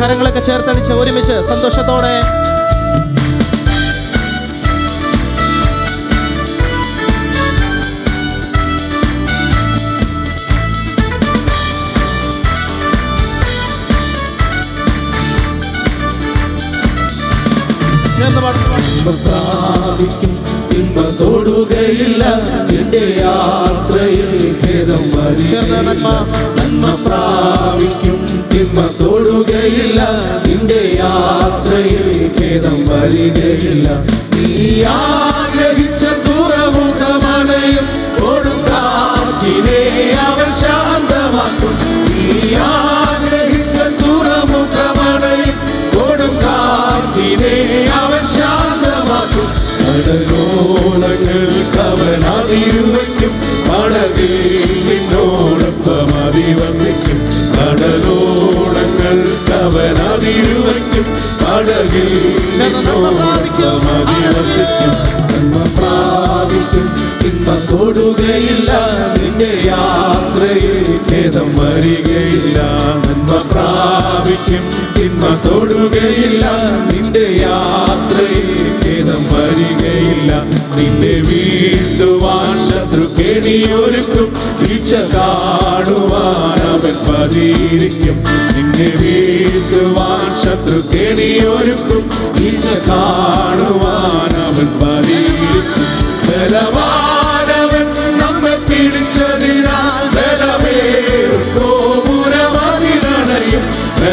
കരങ്ങളൊക്കെ ചേർത്തടിച്ച് ഒരുമിച്ച് സന്തോഷത്തോടെ ചേർന്ന് പാടും പ്രാപിക്കും തിന്മ തൊടുകയില്ല എന്റെ യാത്രയിൽ ഖേദം ചേർന്ന് നന്മ. നന്മ പ്രാപിക്കും തിന്മ തൊടുകയില്ല നിന്റെ യാത്രയിൽ ഖേദം വരികയില്ല നീ ആഗ്രഹിച്ച തുറമുഖമണയും കൊടുക്കാറ്റിനെ അവൻ ശാന്തമാക്കും നീ ആഗ്രഹിച്ച തുറമുഖമണയും കൊടുക്കാറ്റിനെ അവൻ ശാന്തമാക്കും കടലോളങ്ങൾക്ക് അവൻ അതിരുവയ്ക്കും കടലിൽ നിന്നോടൊപ്പം അധിവസിക്കും കടലോളങ്ങൾക്ക് അവൻ അതിരുവയ്ക്കും കടലിൽ നിന്നോടൊപ്പം അധിവസിക്കും നന്മ പ്രാപിക്കും തിന്മ തൊടുകയില്ല നിന്റെ യാത്രയിൽ ഖേദം വരികയില്ല നന്മ പ്രാപിക്കും തിന്മ തൊടുകയില്ല നിന്റെ യാത്രയിൽ ഖേദം വരികയില്ല നിന്നെ വീഴ്ത്തുവാൻ ശത്രു കെണിയൊരുക്കും വീഴ്ച കാണുവാൻ അവൻ പതിയിരിക്കും നിന്നെ വീഴ്ത്തുവാൻ ശത്രു കെണിയൊരുക്കും വീഴ്ച കാണുവാൻ അവൻ പതിയിരിക്കും ബലവാനവൻ നമ്മെ പിടിച്ചതിനാൽ ബലമേറും ഗോപുരമതിലണയും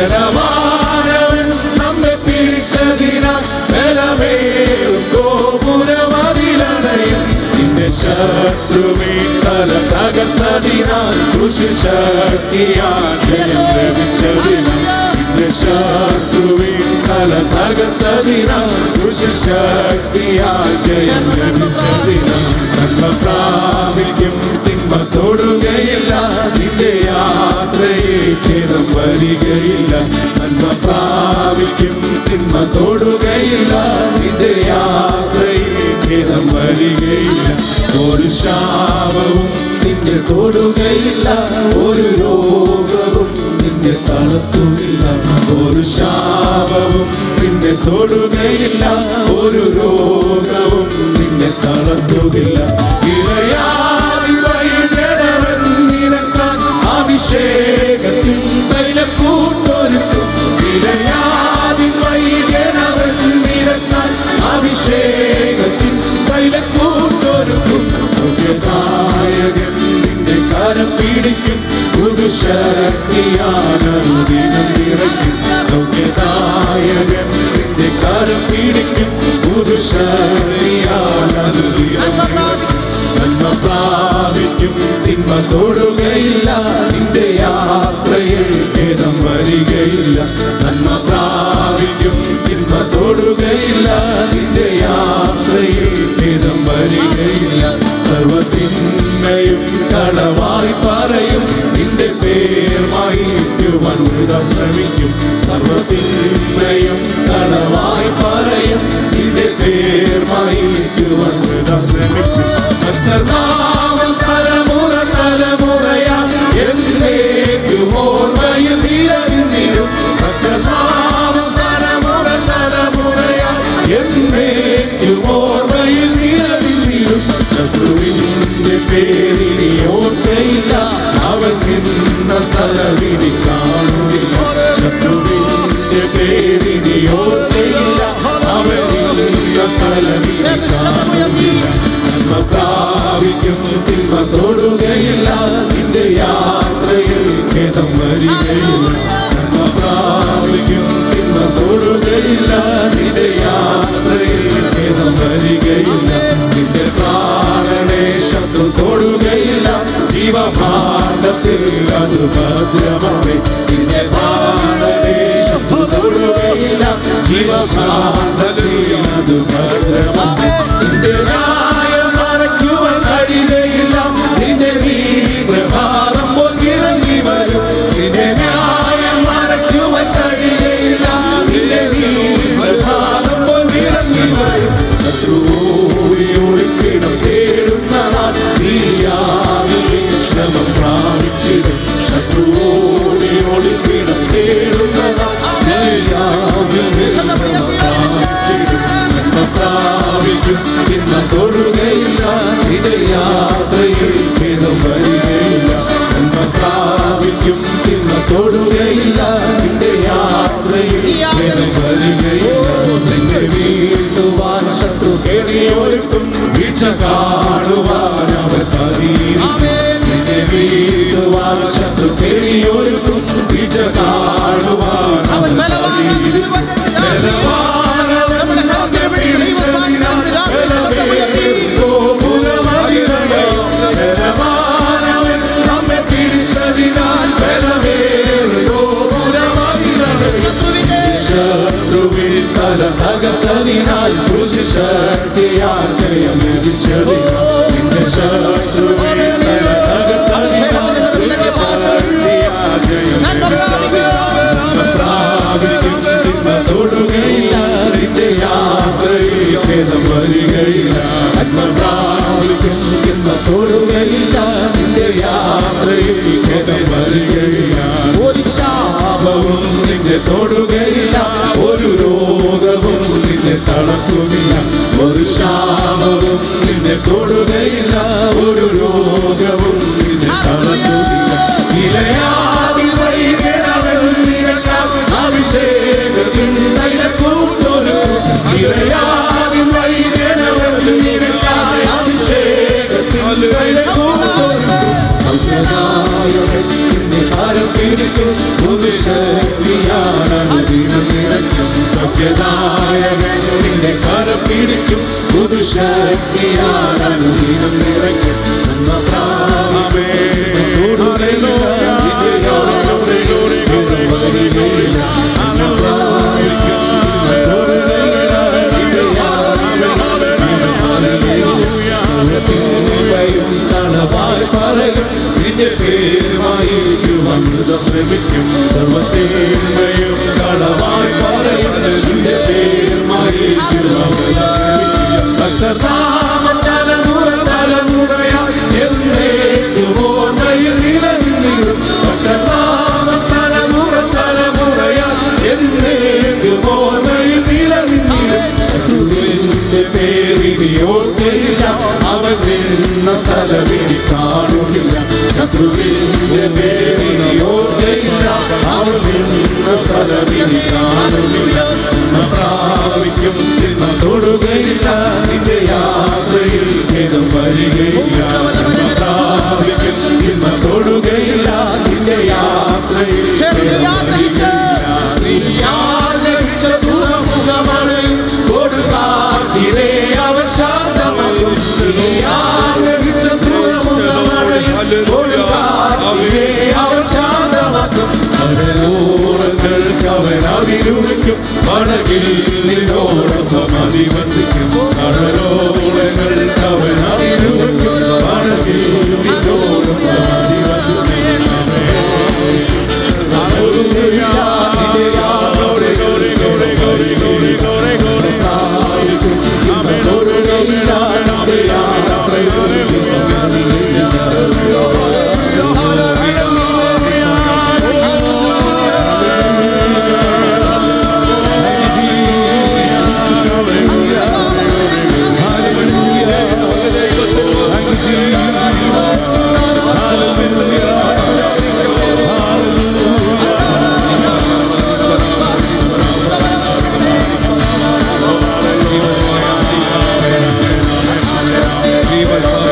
ബലവാനവൻ നമ്മെ പിടിച്ചതിനാൽ ബലമേറും ഗോപുരമതിലണയും നിന്റെ ശത്രുവേ തല തകർത്തതിനാൽ കൃഷി ശക്തിയാ ജയം ലഭിച്ചതിനാൽ നിന്റെ ശത്രുവേ തല തകർത്തതിനാൽ കൃഷി ശക്തിയാ ജയം ലഭിച്ചതിനാൽ നന്മ പ്രാപിക്കും തിന്മ തൊടുകയില്ല നിന്റെ യാത്രയിൽ ഖേദം വരികയില്ല നന്മ പ്രാപിക്കും തിന്മ തൊടുകയില്ല നിന്റെ യാത്രയിൽ ഖേദം വരികയില്ല ഒരു ശാപവും നിന്റെ തൊടുകയില്ല ഒരു രോഗവും നിന്നെ തളർത്തുകയില്ല ഒരു ശാപവും നിന്നെ തൊടുകയില്ല ഒരു രോഗവും നിന്നെ തളർത്തുകയില്ല ഇറയാതി വൈദ്യരവൻ നിനക്കാൻ അഭിഷേകത്തിൽ തൈലക്കൂട്ടൊരുക്കും ഇറയാതി വൈദ്യരവൻ നിനക്കാൻ അഭിഷേകത്തിൽ തൈലക്കൂട്ടൊരുക്കും സൗഖ്യദായകൻ നിന്റെ കരം പിടിക്കും പുതുശക്തിയാനുദിനം നിറയ്ക്കും സൗഖ്യദായകൻ നിന്റെ കരം പിടിക്കും പുതുശക്തിയാനുദിനം നിറയ്ക്കും നന്മ പ്രാപിക്കും തിന്മ തൊടുകയില്ല നിന്റെ യാത്രയിൽ ഖേദം വരികയില്ല നന്മ പ്രാപിക്കും തിന്മ തൊടുകയില്ല നിന്റെ യാത്രയിൽ ഖേദം വരികയില്ല സർവത്തിന്മയും കടവായി പറയും നിന്റെ പേർ മായിക്കുവാൻ വൃത ശ്രമിക്കും സർവത്തിന്മയും കടവായി പറയും നിന്റെ പേർ മായിക്കുവാൻ വൃത ശ്രമിക്കും കർത്താവൻ തലമുറ തലമുറയാ എന്നേക്കും ഓർമ്മയിൽ നിലനിന്നിരും കർത്താവൻ തലമുറ തലമുറയാ എന്നേക്കും ഓർമ്മയിൽ നിലനിന്നിരും ശത്രുവിന്റെ പേരിനി ഓർക്കയില്ല അവൻ നിന്ന സ്ഥലവിനി കാണുന്നില്ല ശത്രുവിന്റെ പേരിനി ഓർക്കയില്ല അവൻ നിന്ന സ്ഥലവിനി കാണുന്നില്ല നന്മ പ്രാപിക്കും തിന്മ തൊടുകയില്ല നിന്റെ യാത്രയിൽ ഖേദം വരികയില്ല നന്മ പ്രാപിക്കും തിന്മ തൊടുകയില്ല നിന്റെ യാത്രയിൽ ഖേദം വരികയില്ല നിന്റെ പ്രാണനെ ശത്രു തൊടുകയില്ല ജീവഭാണ്ഡത്തിൽ അത് ഭദ്രമേ നിന്റെ പ്രാണനെ ശത്രു തൊടുകയില്ല ജീവഭാണ്ഡത്തിൽ അത് ഭദ്രമേ നിന്റെ ന്യായം മറയ്ക്കുവാൻ കഴിയുകയില്ല നിന്റെ പ്രഭാതം ഇറങ്ങി വരും നിന്റെ ന്യായം മറയ്ക്കുവാൻ കഴിയുകയില്ല നിന്റെ പ്രഭാതം ഇറങ്ങി വരും ശത്രുവോടി ഒളിപ്പിടം തേടുന്ന നാൾ നീയാവിലെ ശ്രമം പ്രാപിച്ചിടും ശത്രുവോടി ഒളിപ്പിടം തേടുന്ന നാൾ പ്രാപിക്കും തിന്മ തൊടുകയില്ല നിന്റെ യാത്രയിൽ ഭേദം വരികയില്ല നിന്നെ വീഴ്ത്തുവാൻ ശത്രു കേറിയൊരുക്കും വീഴ്ച കാണുവാൻ അവർ പതിയിരിക്കും നിന്നെ വീഴ്ത്തുവാൻ ശത്രു കേറിയൊരുക്കും വീഴ്ച കാണുവാൻ അവർ പതിയിരിക്കും ബലവാനവൻ നമ്മെ പിടിച്ചതിനാൽ ബലമേറിയോ മുഖമതിരയോ ബലവാനവൻ നമ്മെ പിടിച്ചതിനാൽ ബലമേറിയോ മുഖമതിരയോ ശത്രുവിൻ തല തകർത്തതിനാൽ ശക്തിയാൽ ജയം ലഭിച്ചതിനാൽ നിന്റെ ശത്രുവിൻ തല തകർത്തതിനാൽ ശക്തിയാൽ ജയം ലഭിച്ചതിനാൽ പ്രാപിക്കും തിന്മ തൊടുകയില്ല നിന്റെ യാത്രയിൽ ഭേദം വരികയില്ല ആത്മ പ്രാപിക്കും തിന്മ തൊടുകയില്ല നിന്റെ യാത്രയിൽ ഭേദം വരികയില്ല ഒരു ശാപവും നിന്നെ തൊടുകയില്ല ഒരു രോഗവും നിന്നെ തളർത്തുകയില്ല ഒരു ശാപവും നിന്നെ തൊടുകയില്ല ഒരു രോഗവും നിന്നെ തളർത്തുകയില്ല ഇലയാതി വൈകണമെന്നിരക്കാം അഭിഷേകത്തിൻ തൈലക്കൂട്ടൊരു ഇലയാതി വൈകണമെന്നിരക്കാം അഭിഷേകത്തിൻ തൈലക്കൂട്ടൊരു പിടിക്കും പുതുശക്തിയാണ് ദൈവം നിറയ്ക്കും സത്യദായകൻ നിന്റെ കരം പിടിക്കും പുതുശക്തിയാണ് ദൈവം നിറയ്ക്കും നന്മ പ്രാപമേ പറയും നിന്റെ പേരുമായി വന്നതം ശ്രമിക്കും സർവത്തേന്മയും കളവായി പറയും നിന്റെ പേരുമായി കർത്താവ് തലമുറ തലമുറയായി എന്നേക്കും ഓർമ്മയിൽ നിലനിന്നിടും കർത്താവ് തലമുറ തലമുറയായി എന്നേക്കും ഓർമ്മയിൽ നിലനിന്നിടും ശത്രുവിന്റെ പേരിനി ഓർക്കയില്ല അവൻ നിന്ന സ്ഥലമിനി കാണുകയില്ല ശത്രുവിന്റെ പേരിനി ഓർക്കയില്ല അവൻ നിന്ന സ്ഥലമിനി കാണുകയില്ല നന്മ പ്രാപിക്കും തിന്മ തൊടുകയില്ല നിന്റെ യാത്രയിൽ ഭേദം വരികയില്ല നന്മ പ്രാപിക്കും തിന്മ തൊടുകയില്ല നിന്റെ യാത്രയിൽ ഭേദം വരികയില്ല നീ ആഗ്രഹിച്ച ദൂരമുഖമാണ് കൊടുക്കാത്തിരേ അവൻ ശാന്തമാകും നീ ആഗ്രഹിച്ച ദൂരമുഖമാണ് കൊടുക്കാത്തിരേ അവൻ ശാന്തമാക്കും കടലോരങ്ങൾക്ക് അവൻ അതിരുവിക്കും പടകിൽ നിന്നോടൊപ്പം അധിവസിക്കും കടലോരങ്ങൾക്ക് അവൻ അതിരുവിക്കും പടകിൽ നിന്നോടൊപ്പം അധിവസിക്കും ജീവൻ